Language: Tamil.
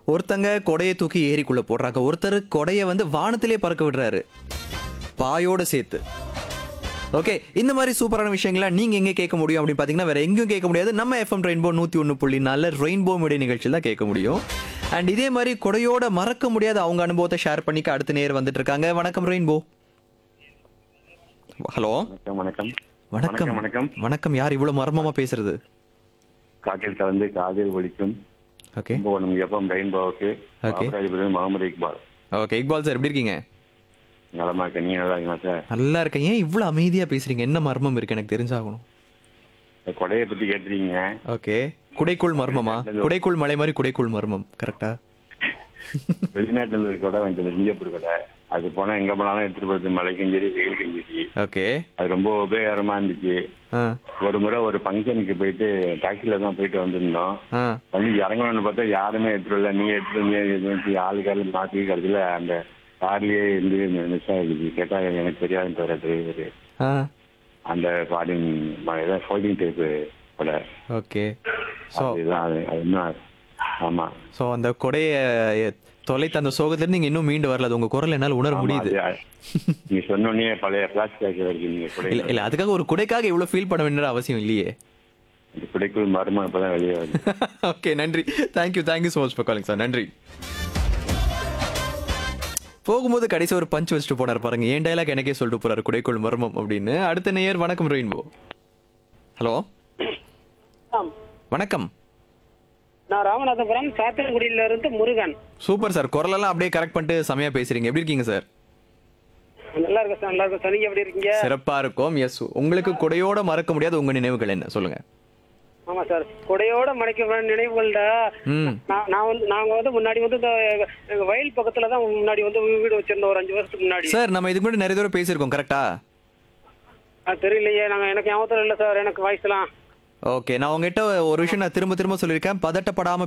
ஒருத்தங்க கொடையை தூக்கி ஏரிக்குள்ள போடுறாங்க ஒருத்தர் கொடையை வந்து வானத்திலே பறக்க விடுறாரு பாயோட சேர்த்து ஓகே இந்த மாதிரி சூப்பரான விஷயங்கள்லாம் நீங்க எங்க கேட்க முடியும் அப்படின்னு பாத்தீங்கன்னா வேற எங்கேயும் கேட்க முடியாது நம்ம எஃப்எம் ரெயின்போ நூத்தி ஒன்று புள்ளி நாலு ரெயின்போ மீடிய நிகழ்ச்சியில் தான் கேட்க முடியும் அண்ட் இதே மாதிரி கொடையோட மறக்க முடியாத அவங்க அனுபவத்தை ஷேர் பண்ணிக்க அடுத்த நேர் வந்துட்டு இருக்காங்க வணக்கம் ரெயின்போ ஹலோ வணக்கம் வணக்கம் வணக்கம் வணக்கம் வணக்கம் யார் இவ்வளவு மர்மமா பேசுறது காற்றில் கலந்து காதில் ஒலிக்கும் ஓகே கும்பகோணம் எஃப்எம் ரெயின்போவுக்கு Okay. Baburajapuram Mohammed Iqbal okay Iqbal sir எப்படி இருக்கீங்க நலமா இருக்க நீங்க நல்லா இருக்கீங்களா சார் நல்லா இருக்கேன் ஏன் இவ்வளவு அமைதியா பேசுறீங்க என்ன மர்மம் இருக்கு எனக்கு தெரிஞ்சாகணும் இந்த கொடையை பத்தி கேட்டிருக்கீங்க ஓகே குடைக்குள் மர்மமா குடைக்குள் மலை மாதிரி குடைக்குள் மர்மம் கரெக்டா வெளிநாட்டுல இருக்க கொடை வாங்கிட்டு சிங்கப்பூர் கொடை அது போனா எங்க போனாலும் எடுத்துட்டு போறது மழைக்கும் சரி வெயிலுக்கும் சரி ஓகே அது ரொம்ப உபயோகரமா இருந்துச்சு ஆ ஒரு முறை ஒரு ஃபங்க்ஷனுக்கு போயிட்டு டாக்ஸில தான் போயிட்டு வந்திருந்தோம் ஆ வந்து இறங்கணும்னு பார்த்தா யாருமே எடுத்துட்டு வரல நீங்க எடுத்துட்டு வந்து ஆளுக்காரு மாற்றி கடைசியில அந்த கார்லயே இருந்து மிஸ் ஆகிடுச்சு கேட்டா எனக்கு தெரியாதுன்னு தவிர டிரைவர் ஆ அந்த ஃபாரின் ஏதாவது ஃபோல்டிங் டைப்பு கூட ஓகே ஸோ அதுதான் அது அது இன்னும் ஆமா ஸோ அந்த கொடையை தொலைத்த அந்த சோகத்துல நீங்க இன்னும் மீண்டு வரல அது உங்க குரல் என்னால் உணர ஆமா, முடியுது அது- நீங்க சொன்னோடனே பழைய பிளாஸ்டிக் இருக்கு நீங்க இல்ல குடை இல்ல அதுக்காக ஒரு குடைக்காக இவ்வளவு ஃபீல் பண்ண வேண்டிய அவசியம் இல்லையே இந்த குடைக்குள் மருமம் இப்பதான் வெளியே வருது ஓகே நன்றி thank you thank you so much for calling sir நன்றி போகும்போது கடைசி ஒரு பஞ்ச் வச்சுட்டு போனார் பாருங்க ஏன் டைலாக் எனக்கே சொல்லிட்டு போறாரு குடைக்குள் மர்மம் அப்படின்னு அடுத்த நேயர் வணக்கம் ரெயின்போ ஹலோ ஆம். வணக்கம் நான் ராமநாதபுரம் சாத்தன்குடியில இருந்து முருகன் சூப்பர் சார் குரலெல்லாம் அப்படியே கரெக்ட் பண்ணிட்டு செமையா பேசுறீங்க எப்படி இருக்கீங்க சார் நல்லா இருக்கு சார் நல்லா இருக்கு சார் நீங்க எப்படி இருக்கீங்க சிறப்பா இருக்கும் எஸ் உங்களுக்கு குடையோட மறக்க முடியாத உங்க நினைவுகள் என்ன சொல்லுங்க ஆமா சார் கொடையோட மறைக்க நினைவுகள்ல ம் நான் நான் வந்து நாங்க வந்து முன்னாடி வந்து இந்த எங்க- எங்க வயல் பக்கத்துல தான் முன்னாடி வந்து வீடு வச்சிருந்தோம் ஒரு அஞ்சு வருஷத்துக்கு முன்னாடி சார் நம்ம இதுக்கு முன்னாடி நிறைய தடவை பேசியிருக்கோம் கரெக்டா அது தெரியலையே நாங்க எனக்கு ஞாபகத்துல இல்ல சார் எனக்கு வயசுலாம் ஓகே நான் உங்ககிட்ட ஒரு விஷயம் நான் திரும்ப திரும்ப சொல்லியிருக்கேன் பதட்டப்படாம